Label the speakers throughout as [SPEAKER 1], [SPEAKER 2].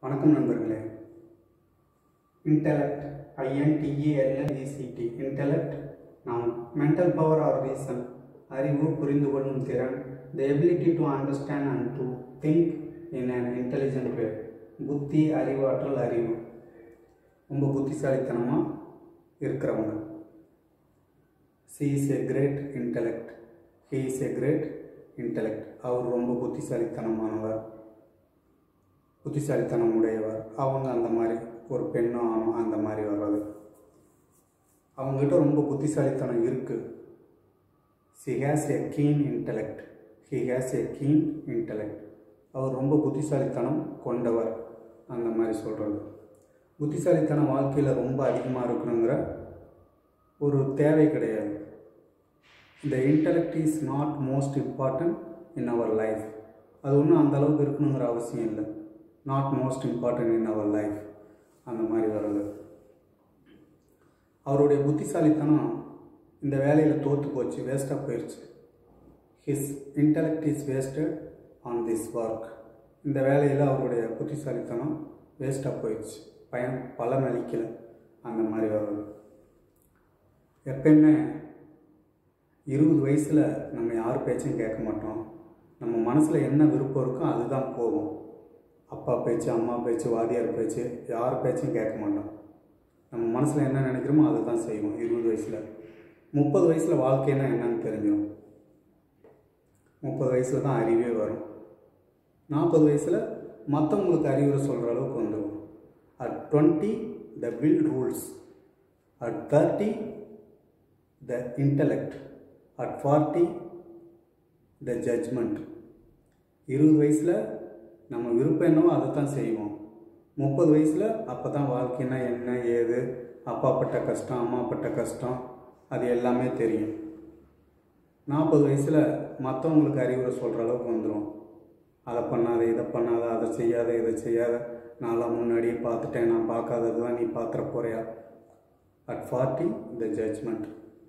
[SPEAKER 1] வணக்கம் நண்பர்களே intellect ஐஎன்டிஇஎல்எல்இசிடி intellect நாம் மென்டல் பவர் ஆர் ரீசன் அறிவு புரிந்து கொள்ளும் திறன் the ability to understand and to think in an intelligent வே புத்தி அறிவாற்றல் அறிவு ரொம்ப புத்திசாலித்தனமாக இருக்கிறவங்க C is a great intellect he is a great intellect அவர் ரொம்ப புத்திசாலித்தனமானவர் புத்திசாலித்தனம் உடையவர் அவங்க அந்த மாதிரி ஒரு பெண்ணும் ஆணும் அந்த மாதிரி வர்றது அவங்ககிட்ட ரொம்ப புத்திசாலித்தனம் இருக்குது she has a keen intellect he has a keen intellect அவர் ரொம்ப புத்திசாலித்தனம் கொண்டவர் அந்த மாதிரி சொல்கிறது புத்திசாலித்தனம் வாழ்க்கையில் ரொம்ப அதிகமாக இருக்கணுங்கிற ஒரு தேவை கிடையாது இந்த intellect is not most important in our life அது ஒன்றும் அந்த அளவுக்கு இருக்கணுங்கிற அவசியம் இல்லை not most important in our life அந்த மாதிரி வருது அவருடைய புத்திசாலித்தனம் இந்த வேலையில் தோற்று போச்சு வேஸ்ட்டாக போயிடுச்சு his intellect is wasted on this work இந்த வேலையில் அவருடைய புத்திசாலித்தனம் வேஸ்ட்டாக போயிடுச்சு பயன் பலன் அளிக்கலை அந்த மாதிரி வருது எப்பயுமே இருபது வயசில் நம்ம யார் பேச்சும் கேட்க மாட்டோம் நம்ம மனசில் என்ன விருப்பம் இருக்கோ அதுதான் போகும் அப்பா பேச்சு அம்மா பேச்சு வாதியார் பேச்சு யார் பேச்சும் கேட்க மாட்டோம் நம்ம மனசில் என்ன நினைக்கிறோமோ அதை தான் செய்வோம் இருபது வயசில் முப்பது வயசில் வாழ்க்கைன்னா என்னன்னு தெரிஞ்சிடும் முப்பது வயசில் தான் அறிவே வரும் நாற்பது வயசில் மற்றவங்களுக்கு அறிவுரை சொல்கிற அளவுக்கு வந்துடும் at twenty the will rules at thirty the intellect at forty the judgement இருபது வயசில் நம்ம விருப்பம் என்னவோ அதை தான் செய்வோம் முப்பது வயசில் அப்போ தான் வாழ்க்கைனா என்ன ஏது அப்பா பட்ட கஷ்டம் அம்மா பட்ட கஷ்டம் அது எல்லாமே தெரியும் நாற்பது வயசில் மற்றவங்களுக்கு அறிவுரை சொல்கிற அளவுக்கு வந்துடும் அதை பண்ணாத இதை பண்ணாத அதை செய்யாத இதை செய்யாத நான்லாம் முன்னாடியே பார்த்துட்டேன் நான் பார்க்காதது தான் நீ பார்த்துற போறியா at forty the judgement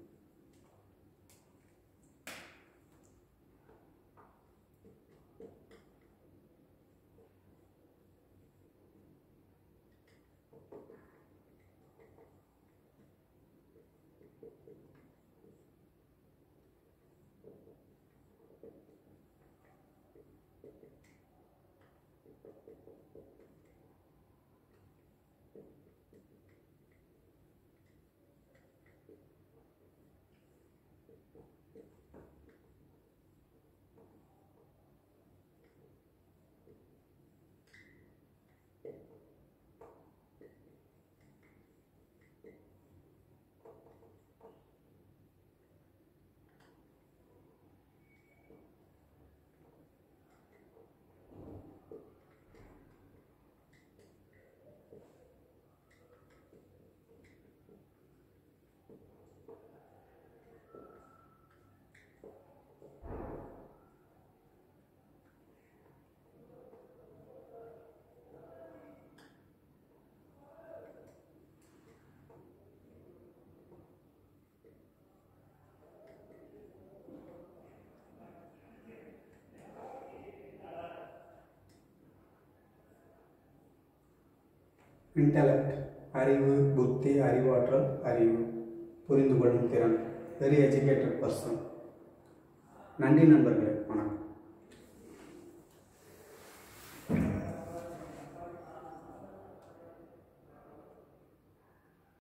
[SPEAKER 1] intellect அறிவு புத்தி அறிவாற்றல் அறிவு புரிந்து கொள்ளும் திறன் வெரி எஜுகேட்டட் பர்சன் நன்றி நண்பர்களே